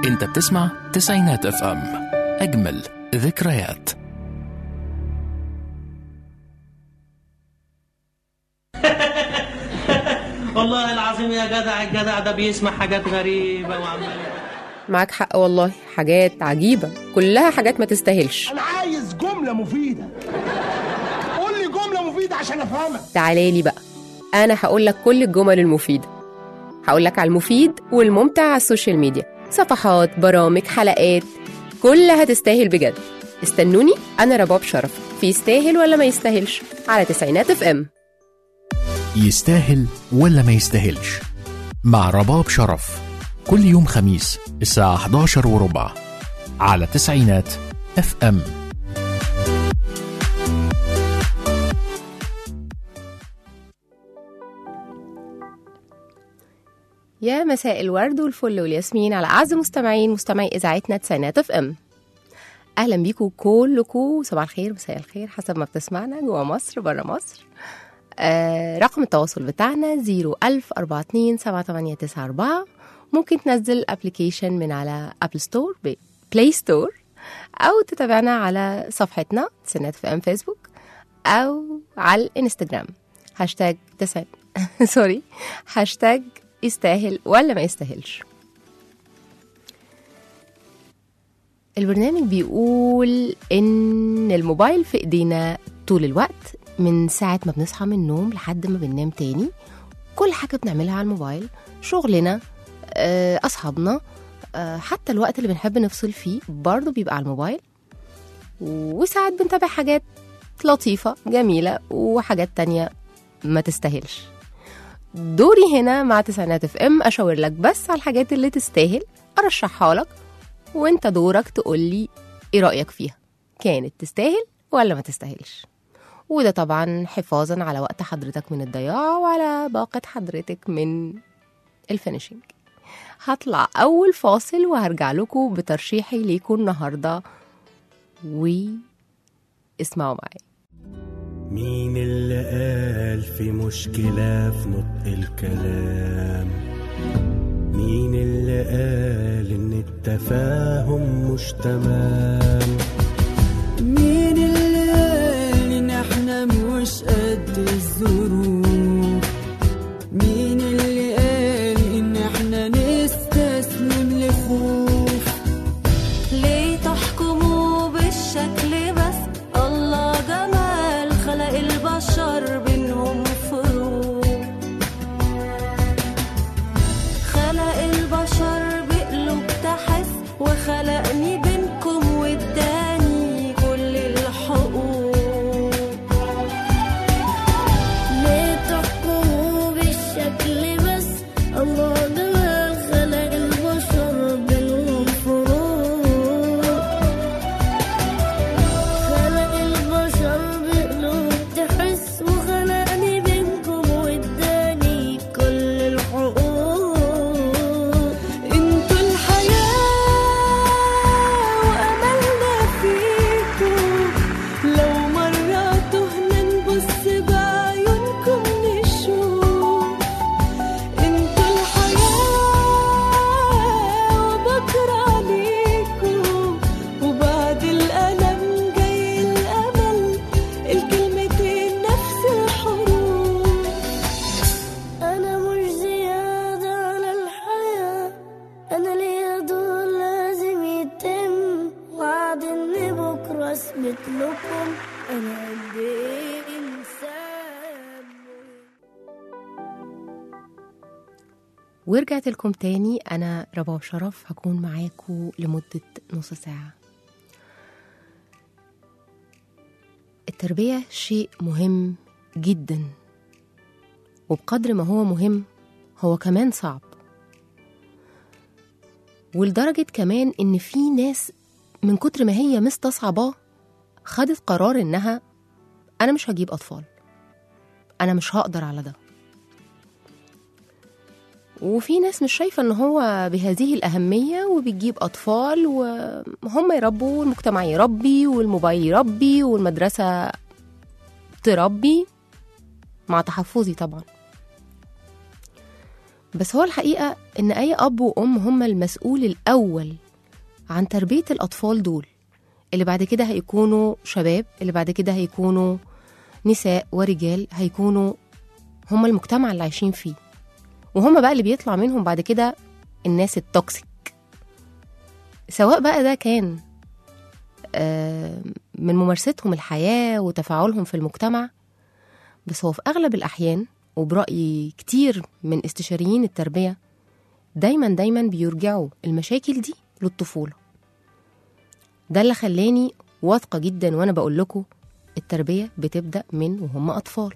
انت بتسمع تسعينات اف ام اجمل ذكريات والله العظيم يا جدع الجدع ده بيسمع حاجات غريبة وعمال معاك حق والله حاجات عجيبة كلها حاجات ما تستاهلش انا عايز جمله مفيده قول لي جمله مفيده عشان افهمك تعالى لي بقى أنا هقول لك كل الجمل المفيدة هقول لك على المفيد والممتع على السوشيال ميديا صفحات برامج حلقات كلها تستاهل بجد استنوني أنا رباب شرف في يستاهل ولا ما يستاهلش على تسعينات اف ام يستاهل ولا ما يستاهلش مع رباب شرف كل يوم خميس الساعة 11 وربع على تسعينات اف ام يا مساء الورد والفل والياسمين على أعز مستمعين مستمعي إذاعتنا تسعينات اف ام أهلا بيكم كلكم صباح الخير مساء الخير حسب ما بتسمعنا جوا مصر برا مصر آه رقم التواصل بتاعنا 01042 ممكن تنزل ابلكيشن من على ابل ستور بلاي ستور او تتابعنا على صفحتنا تسعينات في ام فيسبوك او على الانستجرام هاشتاج تسعين سوري هاشتاج يستاهل ولا ما يستاهلش البرنامج بيقول ان الموبايل في ايدينا طول الوقت من ساعة ما بنصحى من النوم لحد ما بننام تاني كل حاجة بنعملها على الموبايل شغلنا آه، أصحابنا آه، حتى الوقت اللي بنحب نفصل فيه برضه بيبقى على الموبايل وساعات بنتابع حاجات لطيفة جميلة وحاجات تانية ما تستاهلش دوري هنا مع تسعينات اف ام اشاور لك بس على الحاجات اللي تستاهل ارشحها لك وانت دورك تقولي ايه رايك فيها كانت تستاهل ولا ما تستاهلش وده طبعا حفاظا على وقت حضرتك من الضياع وعلى باقة حضرتك من الفينيشنج هطلع اول فاصل وهرجع لكم بترشيحي ليكم النهارده واسمعوا معايا مين اللي قال في مشكلة في نطق الكلام مين اللي قال ان التفاهم مش تمام مين اللي قال ان احنا مش قد الظروف مين اللي قال ان احنا نستسلم لخوف ليه تحكموا بالشكل بس الله جمال خلق البشر بينهم فروق خلق البشر بقلوب تحس وخلقني بينكم واداني كل الحقوق ليه تحكموا بالشكل بس الله جمال خلق البشر بينهم فروق خلق البشر بقلوب تحس وخلقني بينكم واداني كل الحقوق انتوا الحياة وأملنا فيكم لو مرة تهنا نبص بعيونكم نشوف انتوا الحياة وبكرة عليكم وبعد الألم جاي الأمل الكلمتين نفس الحروف أنا مش زيادة على الحياة أنا ليا دور لازم يتم وعد إن بكرة أثبت لكم أنا قد إيه إنسان ورجعت لكم تاني أنا رباب شرف هكون معاكم لمدة نص ساعة التربية شيء مهم جدا وبقدر ما هو مهم هو كمان صعب ولدرجة كمان إن في ناس من كتر ما هي مستصعباه خدت قرار إنها أنا مش هجيب أطفال أنا مش هقدر على ده وفي ناس مش شايفة ان هو بهذه الأهمية وبتجيب أطفال وهم يربوا والمجتمع يربي والموبايل يربي والمدرسة تربي مع تحفظي طبعا بس هو الحقيقة إن أي أب وأم هم المسؤول الأول عن تربية الأطفال دول اللي بعد كده هيكونوا شباب اللي بعد كده هيكونوا نساء ورجال هيكونوا هم المجتمع اللي عايشين فيه وهم بقى اللي بيطلع منهم بعد كده الناس التوكسيك سواء بقى ده كان آه، من ممارستهم الحياة وتفاعلهم في المجتمع بس هو في أغلب الأحيان وبرأي كتير من استشاريين التربية دايما دايما بيرجعوا المشاكل دي للطفولة ده اللي خلاني واثقة جدا وأنا بقول لكم التربية بتبدأ من وهم أطفال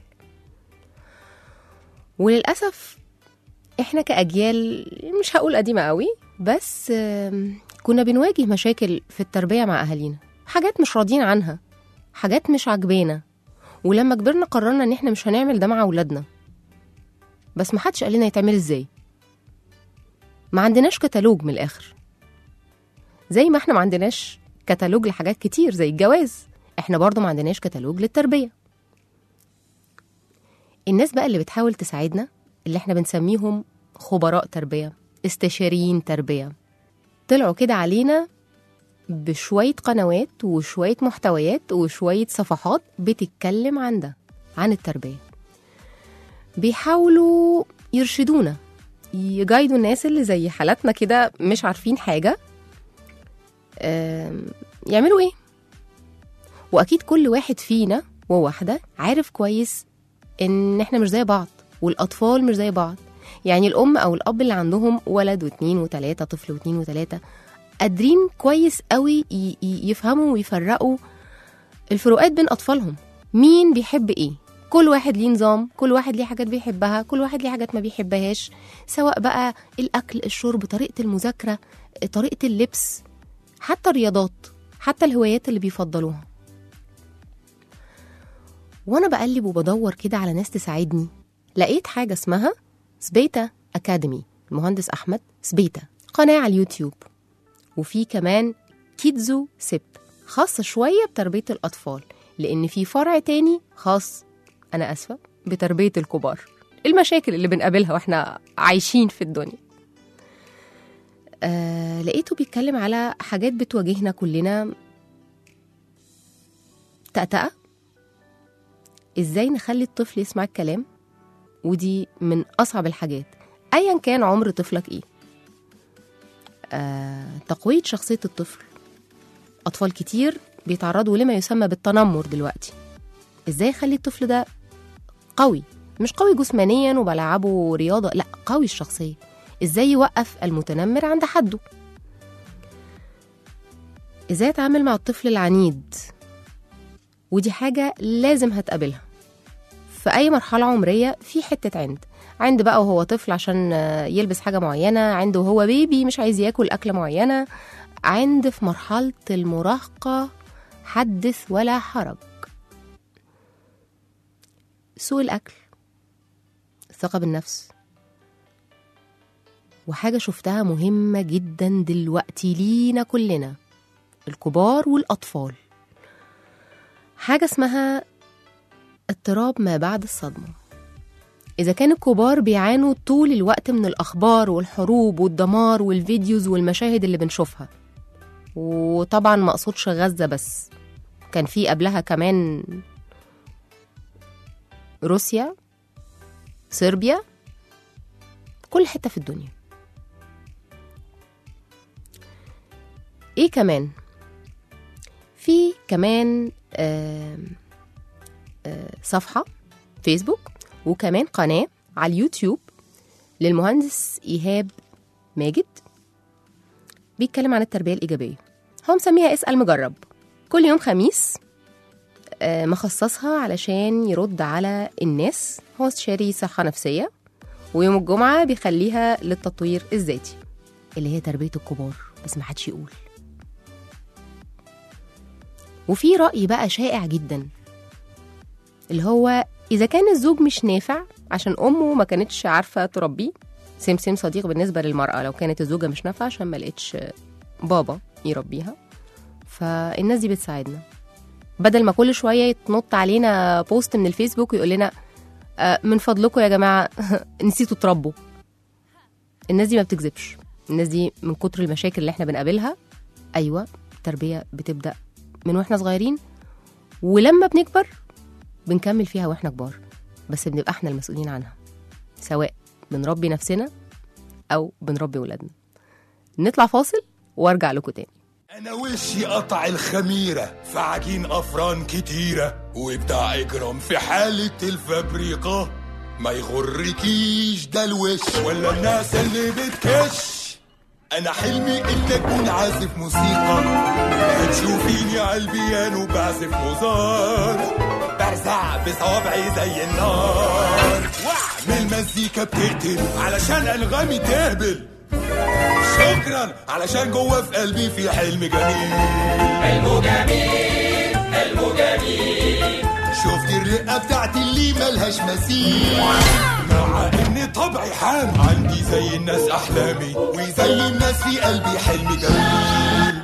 وللأسف إحنا كأجيال مش هقول قديمة قوي بس آم، كنا بنواجه مشاكل في التربية مع أهالينا حاجات مش راضيين عنها حاجات مش عاجبانا ولما كبرنا قررنا إن إحنا مش هنعمل ده مع أولادنا بس محدش قال لنا يتعمل إزاي ما عندناش كتالوج من الآخر زي ما إحنا ما عندناش كتالوج لحاجات كتير زي الجواز إحنا برضو ما عندناش كتالوج للتربية الناس بقى اللي بتحاول تساعدنا اللي إحنا بنسميهم خبراء تربية استشاريين تربية طلعوا كده علينا بشوية قنوات وشوية محتويات وشوية صفحات بتتكلم عن ده عن التربية بيحاولوا يرشدونا يجايدوا الناس اللي زي حالاتنا كده مش عارفين حاجة آم، يعملوا ايه واكيد كل واحد فينا وواحدة عارف كويس ان احنا مش زي بعض والاطفال مش زي بعض يعني الام او الاب اللي عندهم ولد واتنين وتلاتة طفل واتنين وتلاتة قادرين كويس قوي ي- ي- يفهموا ويفرقوا الفروقات بين اطفالهم مين بيحب ايه كل واحد ليه نظام كل واحد ليه حاجات بيحبها كل واحد ليه حاجات ما بيحبهاش سواء بقى الاكل الشرب طريقه المذاكره طريقه اللبس حتى الرياضات حتى الهوايات اللي بيفضلوها وانا بقلب وبدور كده على ناس تساعدني لقيت حاجه اسمها سبيتا اكاديمي المهندس احمد سبيتا قناه على اليوتيوب وفي كمان كيدزو سيب خاصه شويه بتربيه الاطفال لان في فرع تاني خاص انا اسفه بتربيه الكبار المشاكل اللي بنقابلها واحنا عايشين في الدنيا آه لقيته بيتكلم على حاجات بتواجهنا كلنا تأتأة ازاي نخلي الطفل يسمع الكلام ودي من اصعب الحاجات ايا كان عمر طفلك ايه آه، تقوية شخصية الطفل أطفال كتير بيتعرضوا لما يسمى بالتنمر دلوقتي إزاي أخلي الطفل ده قوي مش قوي جسمانيا وبلعبه رياضة لا قوي الشخصية إزاي يوقف المتنمر عند حده إزاي أتعامل مع الطفل العنيد ودي حاجة لازم هتقابلها في أي مرحلة عمرية في حتة عند عند بقى وهو طفل عشان آه، يلبس حاجة معينة عنده وهو بيبي مش عايز ياكل أكلة معينة عند في مرحلة المراهقة حدث ولا حرج سوء الأكل الثقة بالنفس وحاجة شفتها مهمة جدا دلوقتي لينا كلنا الكبار والأطفال حاجة اسمها اضطراب ما بعد الصدمة إذا كان الكبار بيعانوا طول الوقت من الأخبار والحروب والدمار والفيديوز والمشاهد اللي بنشوفها وطبعا ما أقصدش غزة بس كان في قبلها كمان روسيا صربيا كل حتة في الدنيا ايه كمان في كمان آم، آه، صفحة فيسبوك وكمان قناة على اليوتيوب للمهندس إيهاب ماجد بيتكلم عن التربية الإيجابية هو مسميها اسأل مجرب كل يوم خميس آه، مخصصها علشان يرد على الناس هو استشاري صحة نفسية ويوم الجمعة بيخليها للتطوير الذاتي اللي هي تربية الكبار بس ما حدش يقول وفي رأي بقى شائع جدا اللي هو إذا كان الزوج مش نافع عشان أمه ما كانتش عارفة تربيه سيم سيم صديق بالنسبة للمرأة لو كانت الزوجة مش نافعة عشان ما لقيتش بابا يربيها فالناس دي بتساعدنا بدل ما كل شوية تنط علينا بوست من الفيسبوك ويقول لنا آه، من فضلكم يا جماعة نسيتوا تربوا الناس دي ما بتكذبش الناس دي من كتر المشاكل اللي احنا بنقابلها ايوه التربيه بتبدا من واحنا صغيرين ولما بنكبر بنكمل فيها واحنا كبار بس بنبقى احنا المسؤولين عنها سواء بنربي نفسنا او بنربي ولادنا نطلع فاصل وارجع لكم تاني انا وشي قطع الخميرة في عجين افران كتيرة وبتاع اجرام في حالة الفابريقة ما يغركيش ده الوش ولا الناس اللي بتكش انا حلمي اني اكون عازف موسيقى هتشوفيني على البيانو بعزف موزار برزع بصوابعي زي النار واعمل مزيكا بتقتل علشان انغامي تهبل شكرا علشان جوه في قلبي في حلم جميل حلم جميل حلم جميل شفت الرقه بتاعتي اللي ملهاش مثيل مع ان طبعي حام عندي زي الناس احلامي وزي الناس في قلبي حلم جميل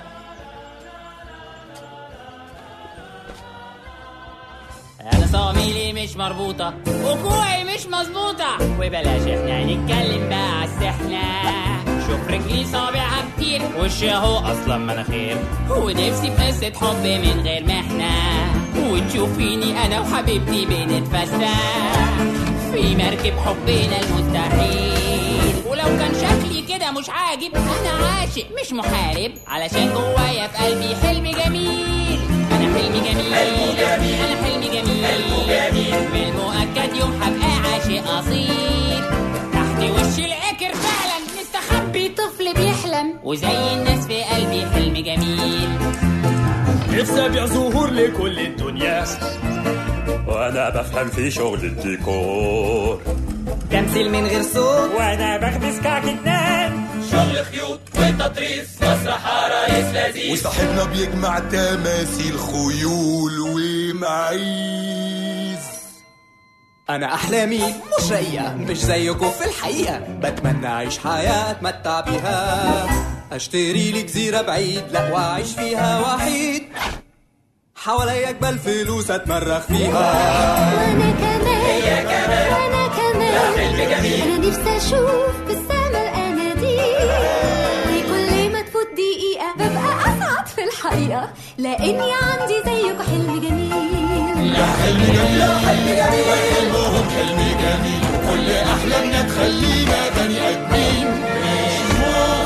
انا صواميلي مش مربوطة وكوعي مش مظبوطة وبلاش احنا نتكلم بقى عالسحنة شوف رجلي صابعها كتير وشي اهو اصلا مناخير ونفسي في قصة حب من غير محنة وتشوفيني انا وحبيبتي بنتفسح في مركب حبنا المستحيل ولو كان شكلي كده مش عاجب انا عاشق مش محارب علشان جوايا في قلبي حلم جميل انا حلمي جميل انا حلمي جميل بالمؤكد يوم هبقى عاشق اصيل تحت وش العكر فعلا مستخبي طفل بيحلم وزي الناس في قلبي حلم جميل نفسي ابيع زهور لكل الدنيا وانا بفهم في شغل الديكور تمثيل من غير صوت وانا بخبز كعكتنان شغل خيوط وتطريز مسرح عرايس لذيذ وصاحبنا بيجمع تماثيل خيول ومعيز انا احلامي مش رقيقه مش زيكم في الحقيقه بتمنى اعيش حياه اتمتع بيها اشتري لي جزيره بعيد لا واعيش فيها وحيد حواليا جبال فلوس اتمرغ فيها وانا كمان هي كمان. وانا كمان ده حلم جميل. انا نفسي اشوف بالسما الاناديل وكل ما تفوت دقيقه ببقى اسعد في الحقيقه لاني عندي زيكم حلم جميل يا حلم جميل يا حلم جميل وحلمهم حلم جميل وكل احلامنا تخلينا بني ادمين مش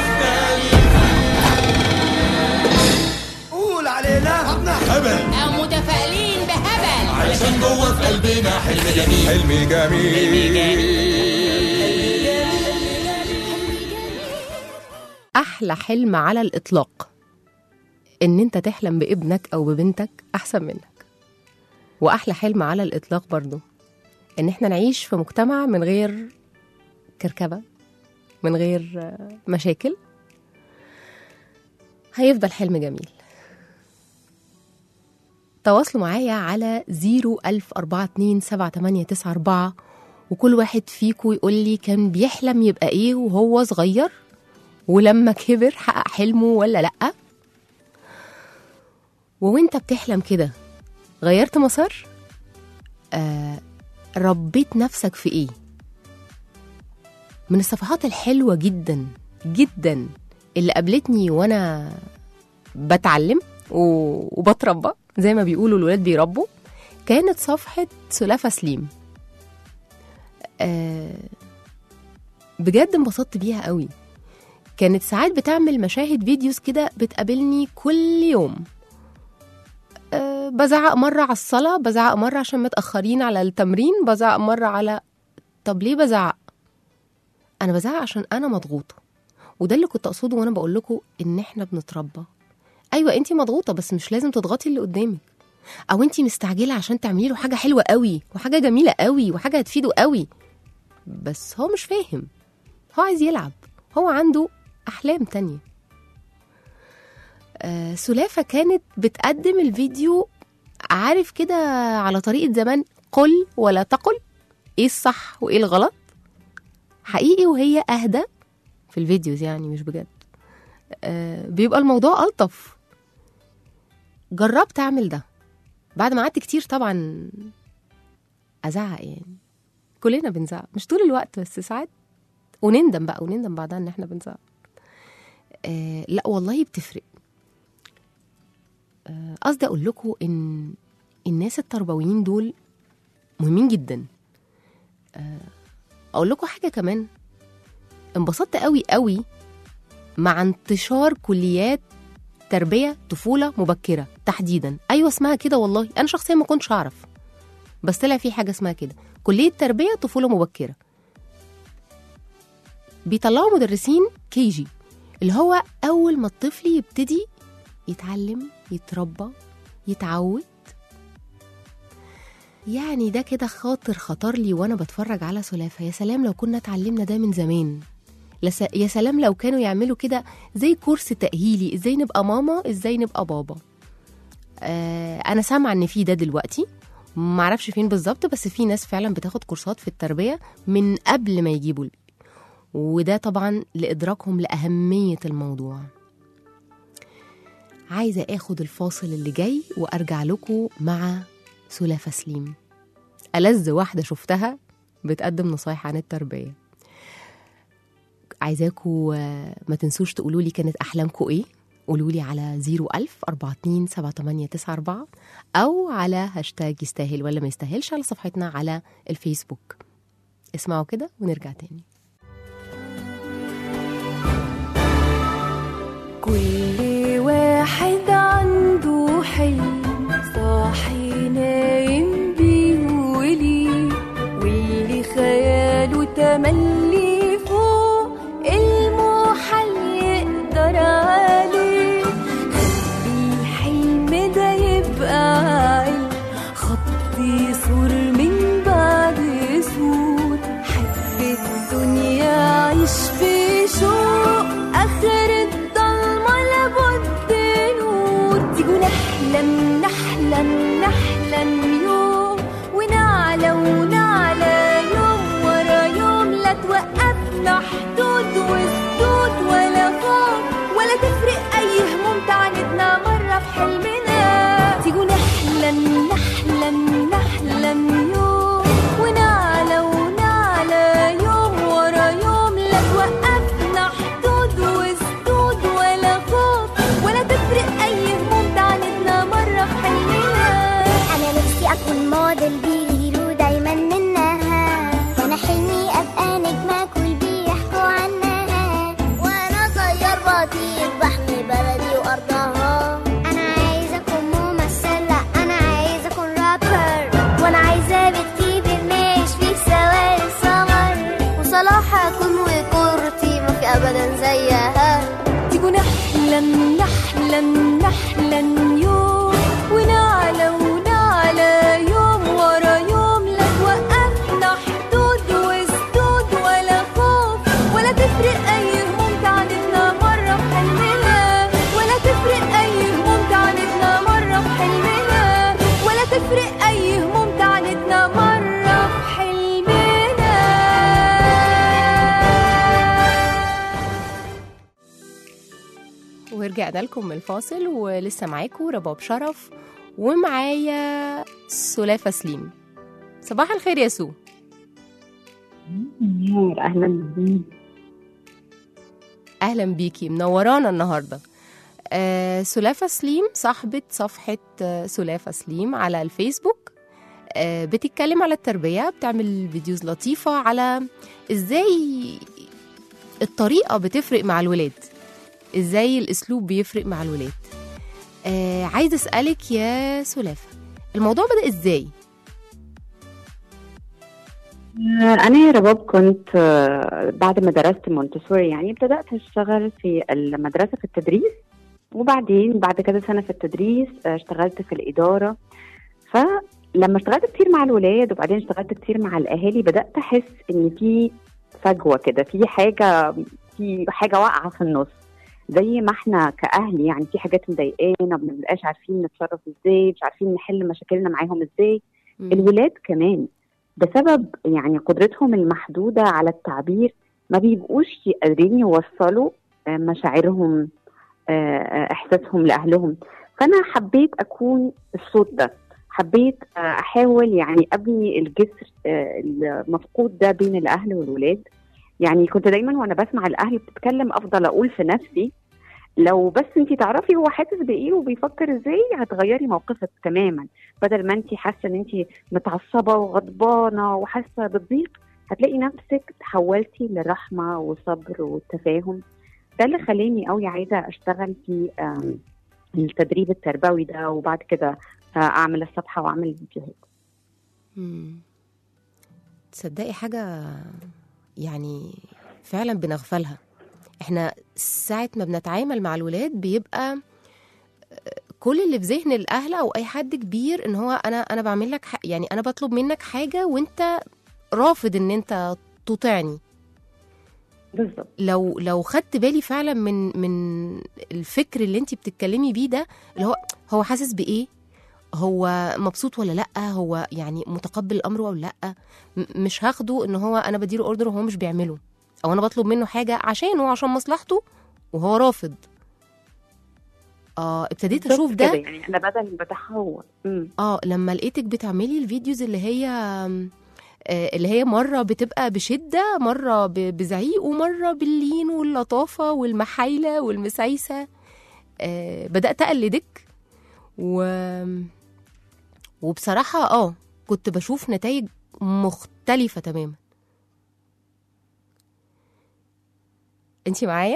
مختلفين قول علينا هبل او متفائلين بهبل علشان جوه في قلبنا حلم جميل حلم جميل احلى حلم على الاطلاق ان انت تحلم بابنك او ببنتك احسن منك واحلى حلم على الاطلاق برضو ان احنا نعيش في مجتمع من غير كركبه من غير آه، مشاكل هيفضل حلم جميل تواصلوا معايا على 010427894 وكل واحد فيكم يقول لي كان بيحلم يبقى ايه وهو صغير ولما كبر حقق حلمه ولا لأ وانت بتحلم كده غيرت مسار آه ربيت نفسك في ايه من الصفحات الحلوة جدا جدا اللي قابلتني وانا بتعلم و- وبتربى زي ما بيقولوا الولاد بيربوا كانت صفحة سلافة سليم آه بجد انبسطت بيها قوي كانت ساعات بتعمل مشاهد فيديوز كده بتقابلني كل يوم أه بزعق مرة على الصلاة بزعق مرة عشان متأخرين على التمرين بزعق مرة على طب ليه بزعق أنا بزعق عشان أنا مضغوطة وده اللي كنت أقصده وأنا بقول لكم إن إحنا بنتربى أيوة أنتي مضغوطة بس مش لازم تضغطي اللي قدامك أو أنتي مستعجلة عشان تعملي له حاجة حلوة قوي وحاجة جميلة قوي وحاجة هتفيده قوي بس هو مش فاهم هو عايز يلعب هو عنده أحلام تانية آه سلافة كانت بتقدم الفيديو عارف كده على طريقة زمان قل ولا تقل ايه الصح وايه الغلط حقيقي وهي اهدى في الفيديوز يعني مش بجد آه بيبقى الموضوع ألطف جربت اعمل ده بعد ما قعدت كتير طبعا ازعق يعني كلنا بنزعق مش طول الوقت بس ساعات ونندم بقى ونندم بعدها ان احنا بنزعل آه لا والله بتفرق آه، قصدي اقول لكم ان الناس التربويين دول مهمين جدا آه، اقول لكم حاجه كمان انبسطت قوي قوي مع انتشار كليات تربيه طفوله مبكره تحديدا ايوه اسمها كده والله انا شخصيا ما كنتش اعرف بس طلع في حاجه اسمها كده كليه تربيه طفوله مبكره بيطلعوا مدرسين كي جي اللي هو اول ما الطفل يبتدي يتعلم يتربى يتعود يعني ده كده خاطر خطر لي وانا بتفرج على سلافه يا سلام لو كنا اتعلمنا ده من زمان لس- يا سلام لو كانوا يعملوا كده زي كورس تأهيلي ازاي نبقى ماما ازاي نبقى بابا آه انا سامعه ان في ده دلوقتي معرفش فين بالظبط بس في ناس فعلا بتاخد كورسات في التربيه من قبل ما يجيبوا البيبي وده طبعا لادراكهم لاهميه الموضوع عايزه اخد الفاصل اللي جاي وارجع لكم مع سلافه سليم ألذ واحده شفتها بتقدم نصايح عن التربيه عايزاكم آه، ما تنسوش تقولوا لي كانت احلامكم ايه قولوا لي على 01000 42 7894 او على هاشتاج يستاهل ولا ما يستاهلش على صفحتنا على الفيسبوك اسمعوا كده ونرجع تاني كل واحد عنده حلم صاحي نايم بيولي واللي خياله تملي فوق المحل يقدر عليه خلي الحلم ده يبقى علم خط يصور من بعد سور حب الدنيا عيش في شوق آخر الضلمة لابد نور تيجوا نحلم نحلم نحلم يوم ونعلى ونعلى يوم ورا يوم لا توقفنا حدود وسدود ولا خوف ولا تفرق أي هموم تعاندنا مرة في حلمنا تيجوا نحلم نحلم نحلم يوم ونعلى ونعلى يوم ورا يوم لا توقفنا حدود وسدود ولا خوف ولا تفرق أي هموم تعاندنا مرة في حلمنا انا نفسي اكون موديل بيغيروا دايما منها وانا حلمي ابقى نجمة كل بيحكوا عنها وانا طيار بطير بحمي بلدي وارضها انا عايزة اكون ممثل لا انا عايزة اكون رابر وانا عايزة بيت كبير مش فيه سواري سمر وصلاح اكون وكورتي ما في ابدا زيها تيجوا نحلم نحلم نحلم يوم ونعلى ونعلى يوم ورا يوم لا توقفنا حدود وسدود ولا خوف ولا تفرق أي هموم تعاندنا مرة في حلمنا ولا تفرق أي هموم تعاندنا مرة في حلمنا ولا تفرق أي هموم تعاندنا مرة في حلمنا ورجعنا لكم من الفاصل ولسه معاكم رباب شرف ومعايا سلافة سليم صباح الخير يا سو نور اهلا بيك اهلا بيكي منورانا النهارده آه سلافة سليم صاحبة صفحة آه سلافة سليم على الفيسبوك آه بتتكلم على التربية بتعمل فيديوز لطيفة على ازاي الطريقة بتفرق مع الولاد ازاي الاسلوب بيفرق مع الولاد آه عايزة اسألك يا سلافة الموضوع بدأ ازاي؟ أنا يا رباب كنت آه، بعد ما درست مونتسوري يعني ابتدأت أشتغل في المدرسة في التدريس وبعدين بعد كذا سنة في التدريس آه، اشتغلت في الإدارة فلما اشتغلت كتير مع الولاد وبعدين اشتغلت كتير مع الأهالي بدأت أحس إن في فجوة كده في حاجة في حاجة واقعة في النص زي ما احنا كأهل يعني في حاجات مضايقانا ما بنبقاش عارفين نتصرف ازاي مش عارفين نحل مشاكلنا معاهم ازاي الولاد كمان بسبب يعني قدرتهم المحدودة على التعبير ما بيبقوش قادرين يوصلوا آه، مشاعرهم آه، آه، إحساسهم لأهلهم فأنا حبيت أكون الصوت ده حبيت آه، أحاول يعني أبني الجسر آه، المفقود ده بين الأهل والولاد يعني كنت دايما وانا بسمع الاهل بتتكلم افضل اقول في نفسي لو بس انت تعرفي هو حاسس بايه وبيفكر ازاي هتغيري موقفك تماما بدل ما انت حاسه ان انت متعصبه وغضبانه وحاسه بالضيق هتلاقي نفسك تحولتي لرحمه وصبر وتفاهم ده اللي خلاني قوي عايزه اشتغل في آم، التدريب التربوي ده وبعد كده آه، اعمل الصفحه واعمل فيديوهات مم. تصدقي حاجة يعني فعلا بنغفلها احنا ساعة ما بنتعامل مع الولاد بيبقى آه، كل اللي في ذهن الاهل او اي حد كبير ان هو انا انا بعمل لك ح- يعني انا بطلب منك حاجة وانت رافض ان انت تطيعني بالظبط لو لو خدت بالي فعلا من من الفكر اللي انت بتتكلمي بيه ده اللي هو هو حاسس بايه هو مبسوط ولا لا هو يعني متقبل الامر ولا لا م- مش هاخده ان هو انا بديله اوردر وهو مش بيعمله او انا بطلب منه حاجه عشانه عشان مصلحته وهو رافض اه ابتديت بالظبط اشوف ده كده، يعني انا بدل بتحول مم. اه لما لقيتك بتعملي الفيديوز اللي هي آم، آه، اللي هي مرة بتبقى بشدة مرة ب- بزعيق ومرة باللين واللطافة والمحايلة والمسايسة آه، بدأت أقلدك و... وبصراحة اه كنت بشوف نتائج مختلفة تماما انتي معايا؟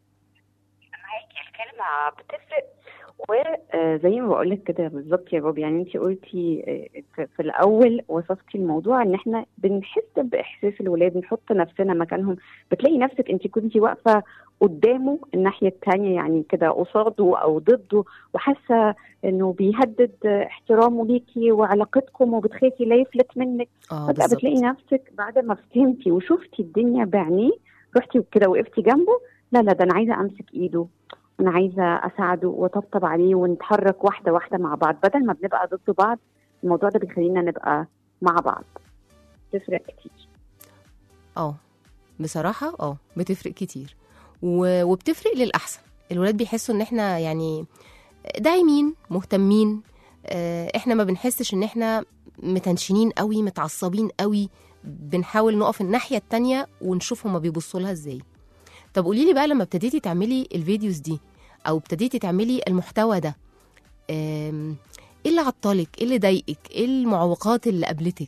الكلمة بتفرق وزي ما بقول لك كده بالظبط يا بابا يعني انت قلتي آه، في- في الاول وصفتي الموضوع ان احنا بنحس باحساس الولاد نحط نفسنا مكانهم بتلاقي نفسك انت كنتي واقفه قدامه الناحيه الثانيه يعني كده قصاده او ضده وحاسه انه بيهدد احترامه ليكي وعلاقتكم وبتخافي لا يفلت منك اه فجأة بالظبط بتلاقي نفسك بعد ما فهمتي وشفتي الدنيا بعينيه رحتي كده وقفتي جنبه لا لا ده انا عايزه امسك ايده انا عايزه اساعده واطبطب عليه ونتحرك واحده واحده مع بعض بدل ما بنبقى ضد بعض الموضوع ده بيخلينا نبقى مع بعض تفرق كتير اه بصراحة اه بتفرق كتير و... وبتفرق للأحسن الولاد بيحسوا ان احنا يعني دايمين مهتمين آه، احنا ما بنحسش ان احنا متنشنين قوي متعصبين قوي بنحاول نقف الناحية التانية ونشوف هما بيبصوا لها ازاي طب قولي لي بقى لما ابتديتي تعملي الفيديوز دي او ابتديتي تعملي المحتوى ده آم، ايه اللي عطلك ايه اللي ضايقك ايه المعوقات اللي قابلتك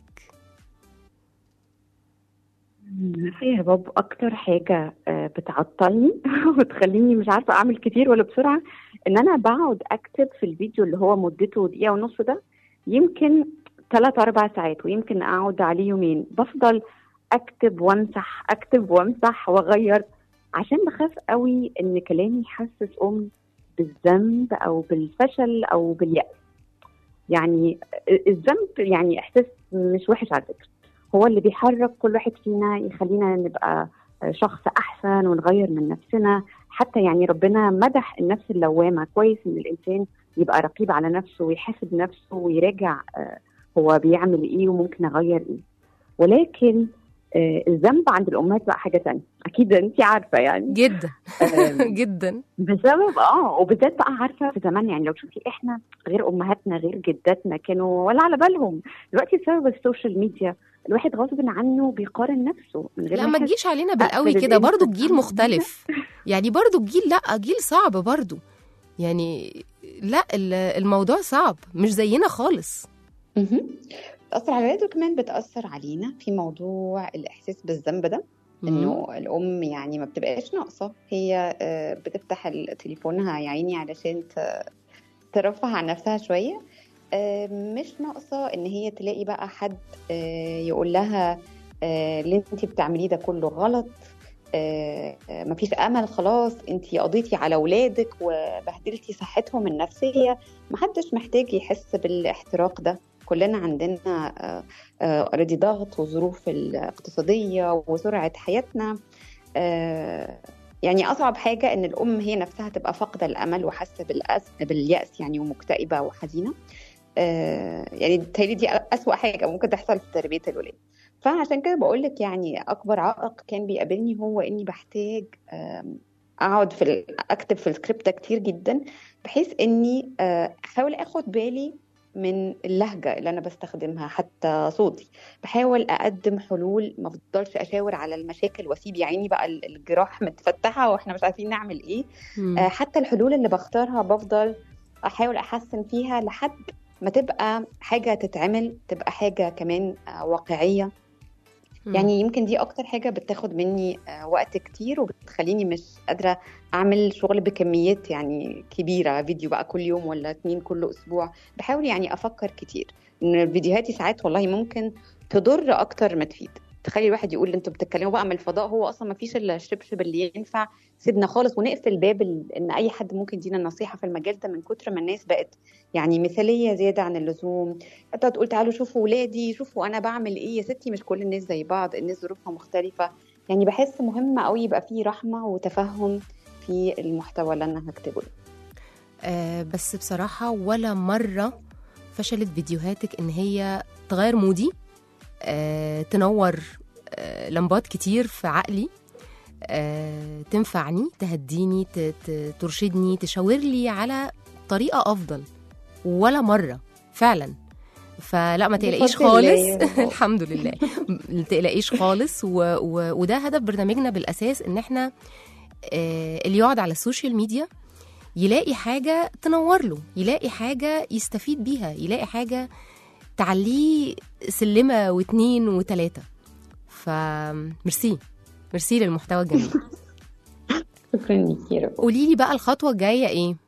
عارفة يا باب اكتر حاجه آه، بتعطلني وتخليني مش عارفه اعمل كتير ولا بسرعه ان انا بقعد اكتب في الفيديو اللي هو مدته دقيقه ونص ده يمكن ثلاث اربع ساعات ويمكن اقعد عليه يومين بفضل اكتب وامسح اكتب وامسح واغير عشان بخاف قوي ان كلامي يحسس ام بالذنب او بالفشل او باليأس يعني الذنب يعني احساس مش وحش على فكره هو اللي بيحرك كل واحد فينا يخلينا نبقى شخص احسن ونغير من نفسنا حتى يعني ربنا مدح النفس اللوامه كويس ان الانسان يبقى رقيب على نفسه ويحاسب نفسه ويراجع آه، هو بيعمل ايه وممكن اغير ايه ولكن آه، الذنب عند الامهات بقى حاجه تانية اكيد انت عارفه يعني جدا آم، جدا بسبب اه وبالذات بقى عارفه في زمان يعني لو شوفي احنا غير امهاتنا غير جداتنا كانوا ولا على بالهم دلوقتي بسبب السوشيال ميديا الواحد غصب عنه بيقارن نفسه من غير لا ما يحس. تجيش علينا أقفل بالقوي كده الإنستا برضو الجيل مختلف يعني برضو الجيل لا جيل صعب برضو يعني لا ال- الموضوع صعب مش زينا خالص مهم. بتأثر على الولاد وكمان بتأثر علينا في موضوع الإحساس بالذنب ده إنه الأم يعني ما بتبقاش ناقصة هي آه، بتفتح ال- تليفونها يا عيني علشان ت- ترفه عن نفسها شوية آه، مش ناقصة إن هي تلاقي بقى حد آه، يقول لها آه، اللي انت بتعمليه ده كله غلط آه، آه، مفيش امل خلاص انت قضيتي على ولادك وبهدلتي صحتهم النفسيه محدش محتاج يحس بالاحتراق ده كلنا عندنا اوريدي ضغط وظروف الاقتصاديه وسرعه حياتنا آه، يعني اصعب حاجه ان الام هي نفسها تبقى فاقده الامل وحاسه بالأس بالياس يعني ومكتئبه وحزينه آه، يعني بتهيألي دي أسوأ حاجة ممكن تحصل في تربية الولاد فعشان كده بقول لك يعني أكبر عائق كان بيقابلني هو إني بحتاج آم، أقعد في ال- أكتب في السكريبت ده كتير جدا بحيث إني آه، أحاول أخد بالي من اللهجة اللي أنا بستخدمها حتى صوتي بحاول أقدم حلول ما أفضلش أشاور على المشاكل وأسيب يا عيني بقى الجراح متفتحة وإحنا مش عارفين نعمل إيه مم. آه، حتى الحلول اللي بختارها بفضل احاول احسن فيها لحد ما تبقى حاجه تتعمل تبقى حاجه كمان آه، واقعيه مم. يعني يمكن دي اكتر حاجه بتاخد مني آه، وقت كتير وبتخليني مش قادره اعمل شغل بكميات يعني كبيره فيديو بقى كل يوم ولا اتنين كل اسبوع بحاول يعني افكر كتير ان فيديوهاتي ساعات والله ممكن تضر اكتر ما تفيد تخلي الواحد يقول انتوا بتتكلموا بقى من الفضاء هو اصلا ما فيش الا الشبشب اللي ينفع سيبنا خالص ونقفل باب ال- ان اي حد ممكن يدينا نصيحه في المجال ده من كتر ما الناس بقت يعني مثاليه زياده عن اللزوم حتى تقول تعالوا شوفوا ولادي شوفوا انا بعمل ايه يا ستي مش كل الناس زي بعض الناس ظروفها مختلفه يعني بحس مهم قوي يبقى فيه رحمه وتفهم في المحتوى اللي انا هكتبه آه بس بصراحة ولا مرة فشلت فيديوهاتك إن هي تغير مودي آه تنور آه لمبات كتير في عقلي آه تنفعني تهديني ت- ت- ترشدني تشاور لي على طريقة أفضل ولا مرة فعلا فلا ما تقلقيش بفضل الله خالص يا رب. الحمد لله ما تقلقيش خالص و... و... وده هدف برنامجنا بالأساس إن احنا آه اللي يقعد على السوشيال ميديا يلاقي حاجة تنور له يلاقي حاجة يستفيد بيها يلاقي حاجة تعليه سلمة واتنين وتلاتة فميرسي ميرسي للمحتوى الجميل شكرا ليكي يا رب قولي لي بقى الخطوة الجاية ايه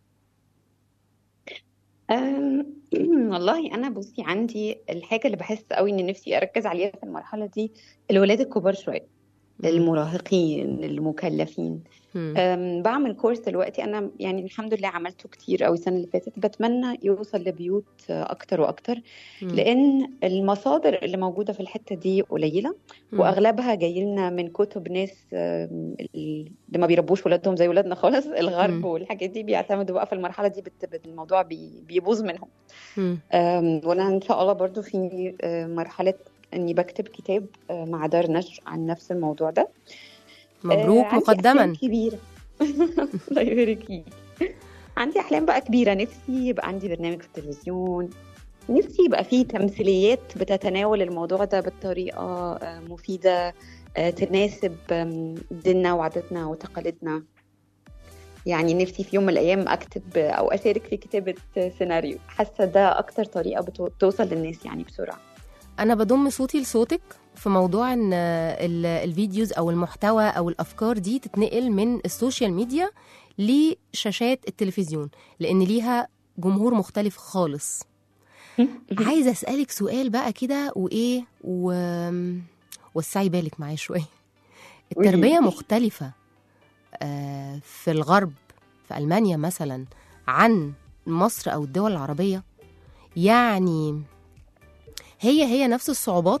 أم، والله انا بصي عندي الحاجه اللي بحس قوي ان نفسي اركز عليها في المرحله دي الولاد الكبار شويه المراهقين المكلفين مم. أم، بعمل كورس دلوقتي انا يعني الحمد لله عملته كتير قوي السنه اللي فاتت بتمنى يوصل لبيوت آه، اكتر واكتر مم. لان المصادر اللي موجوده في الحته دي قليله مم. واغلبها جاي لنا من كتب ناس آم، اللي ما بيربوش ولادهم زي ولادنا خالص الغرب مم. والحاجات دي بيعتمدوا بقى في المرحله دي بت- بت- الموضوع بي- بيبوظ منهم مم. أم، وانا ان شاء الله برضو في آه، مرحله اني بكتب كتاب آه، مع دار نشر عن نفس الموضوع ده مبروك آه، عندي مقدما أحلام كبيره الله يبارك فيك عندي احلام بقى كبيره نفسي يبقى عندي برنامج في التلفزيون نفسي يبقى فيه تمثيليات بتتناول الموضوع ده بطريقه آه، مفيده آه، تناسب آم، ديننا وعاداتنا وتقاليدنا يعني نفسي في يوم من الايام اكتب او اشارك في كتابه سيناريو حاسه ده اكتر طريقه بتو- بتوصل للناس يعني بسرعه انا بضم صوتي لصوتك في موضوع ان ال- الفيديوز او المحتوى او الافكار دي تتنقل من السوشيال ميديا لشاشات التلفزيون لان ليها جمهور مختلف خالص عايزه اسالك سؤال بقى كده وايه و... وسعي بالك معايا شويه التربيه قولي. مختلفه آه، في الغرب في المانيا مثلا عن مصر او الدول العربيه يعني هي هي نفس الصعوبات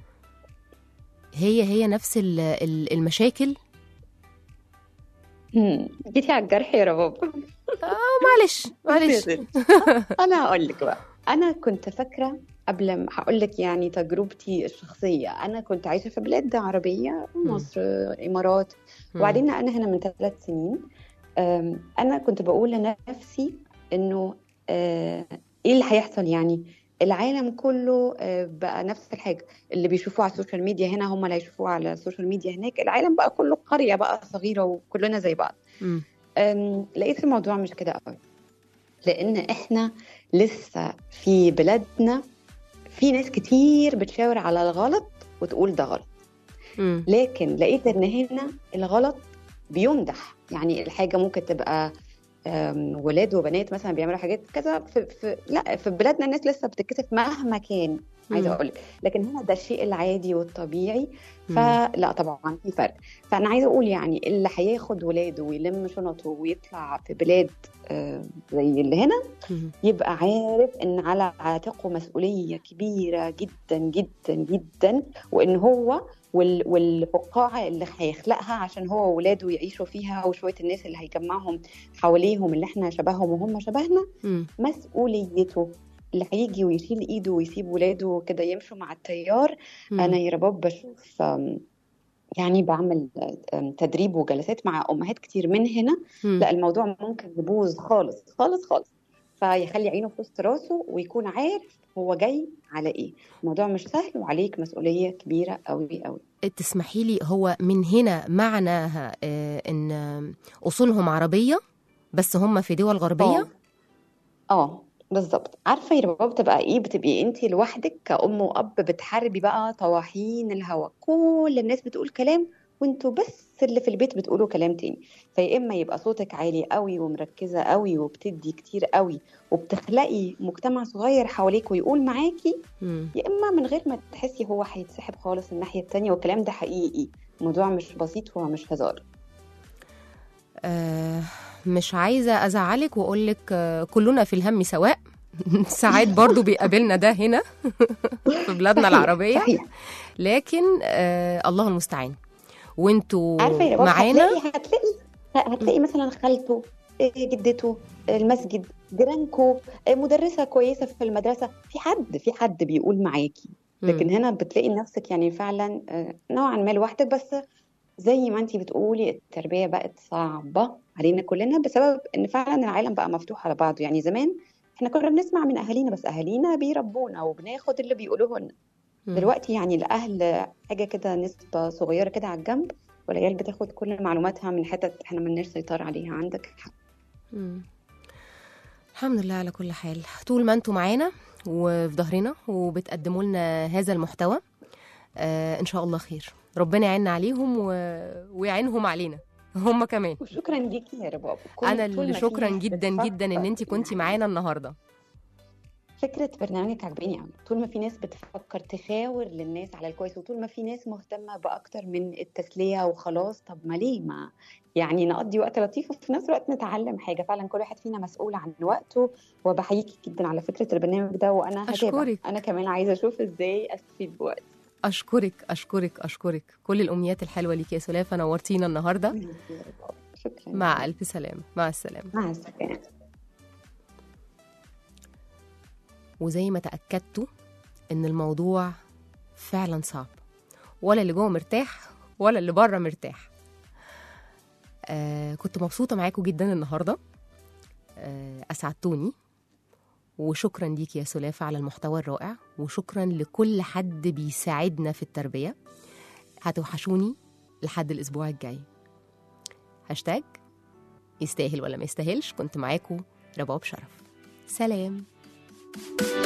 هي هي نفس ال- ال- المشاكل مم. جيتي على الجرح يا رباب آه معلش معلش انا هقول لك بقى انا كنت فاكره قبل ما هقول لك يعني تجربتي الشخصيه انا كنت عايشه في بلاد عربيه مصر امارات مم. وبعدين انا هنا من ثلاث سنين أم، انا كنت بقول لنفسي انه آه، ايه اللي هيحصل يعني العالم كله آه، بقى نفس الحاجه اللي بيشوفوه على السوشيال ميديا هنا هم اللي هيشوفوه على السوشيال ميديا هناك العالم بقى كله قريه بقى صغيره وكلنا زي بعض مم. أم، لقيت الموضوع مش كده قوي لان احنا لسه في بلادنا في ناس كتير بتشاور على الغلط وتقول ده غلط مم. لكن لقيت ان هنا الغلط بيمدح يعني الحاجه ممكن تبقى أم، ولاد وبنات مثلا بيعملوا حاجات كذا في, في لا في بلادنا الناس لسه بتتكسف مهما كان عايزه مم. اقول لك لكن هنا ده الشيء العادي والطبيعي مم. فلا طبعا في فرق فانا عايزه اقول يعني اللي هياخد ولاده ويلم شنطه ويطلع في بلاد آه، زي اللي هنا مم. يبقى عارف ان على عاتقه مسؤوليه كبيره جدا جدا جدا وان هو وال- والفقاعه اللي هيخلقها عشان هو وولاده يعيشوا فيها وشويه الناس اللي هيجمعهم حواليهم اللي احنا شبههم وهم شبهنا مم. مسؤوليته اللي هيجي ويشيل ايده ويسيب ولاده كده يمشوا مع التيار مم. انا يا رباب بشوف أم، يعني بعمل أم، تدريب وجلسات مع امهات كتير من هنا مم. لا الموضوع ممكن يبوظ خالص خالص خالص فيخلي عينه في وسط راسه ويكون عارف هو جاي على ايه الموضوع مش سهل وعليك مسؤوليه كبيره قوي قوي تسمحي لي هو من هنا معناها آه، ان آه، اصولهم عربيه بس هم في دول غربيه اه بالظبط عارفه يا رباب بتبقى ايه بتبقي انت لوحدك كأم وأب بتحاربي بقى طواحين الهوا كل الناس بتقول كلام وانتوا بس اللي في البيت بتقولوا كلام تاني فيا اما يبقى صوتك عالي قوي ومركزه قوي وبتدي كتير قوي وبتخلقي مجتمع صغير حواليك ويقول معاكي يا اما من غير ما تحسي هو هيتسحب خالص الناحيه التانيه والكلام ده حقيقي الموضوع مش بسيط هو مش هزار آه، مش عايزه ازعلك واقول لك آه، كلنا في الهم سواء ساعات برضو بيقابلنا ده هنا في بلادنا صحيح، العربيه صحيح. لكن آه الله المستعان وانتوا عارفه يا رباب معانا هتلاقي هتلاقي هتلاقي مثلا خالته إيه، جدته المسجد جيرانكو إيه، مدرسه كويسه في المدرسه في حد في حد بيقول معاكي لكن مم. هنا بتلاقي نفسك يعني فعلا آه، نوعا ما لوحدك بس زي ما انتي بتقولي التربيه بقت صعبه علينا كلنا بسبب ان فعلا العالم بقى مفتوح على بعضه يعني زمان احنا كنا بنسمع من اهالينا بس اهالينا بيربونا وبناخد اللي بيقولوه لنا مم. دلوقتي يعني الاهل حاجه كده نسبه صغيره كده على الجنب والعيال بتاخد كل معلوماتها من حتت احنا ملناش سيطره عليها عندك حق مم. الحمد لله على كل حال طول ما انتوا معانا وفي ظهرنا وبتقدموا لنا هذا المحتوى آه ان شاء الله خير ربنا يعيننا عليهم و... ويعينهم علينا هم كمان وشكرا ليكي يا رباب كل- انا طول اللي ما في شكرا ناس جدا جدا ان بتفكر انت كنتي معانا النهارده فكرة برنامجك عجباني قوي طول ما في ناس بتفكر تشاور للناس على الكويس وطول ما في ناس مهتمة بأكتر من التسلية وخلاص طب ما ليه ما يعني نقضي وقت لطيف وفي نفس الوقت نتعلم حاجة فعلا كل واحد فينا مسؤول عن وقته وبحييكي جدا على فكرة البرنامج ده وأنا هتابع أشكرك. أنا كمان عايزة أشوف إزاي أستفيد بوقتي اشكرك اشكرك اشكرك كل الامنيات الحلوه ليكي يا سلافه نورتينا النهارده شكرا مع الف سلامه مع السلامه مع السلامة وزي ما تأكدتوا إن الموضوع فعلا صعب ولا اللي جوه مرتاح ولا اللي بره مرتاح آه كنت مبسوطة معاكم جدا النهاردة آه أسعدتوني وشكرا ليك يا سلافة على المحتوى الرائع وشكرا لكل حد بيساعدنا في التربية هتوحشوني لحد الأسبوع الجاي هاشتاج يستاهل ولا ما يستاهلش كنت معاكم رباب شرف سلام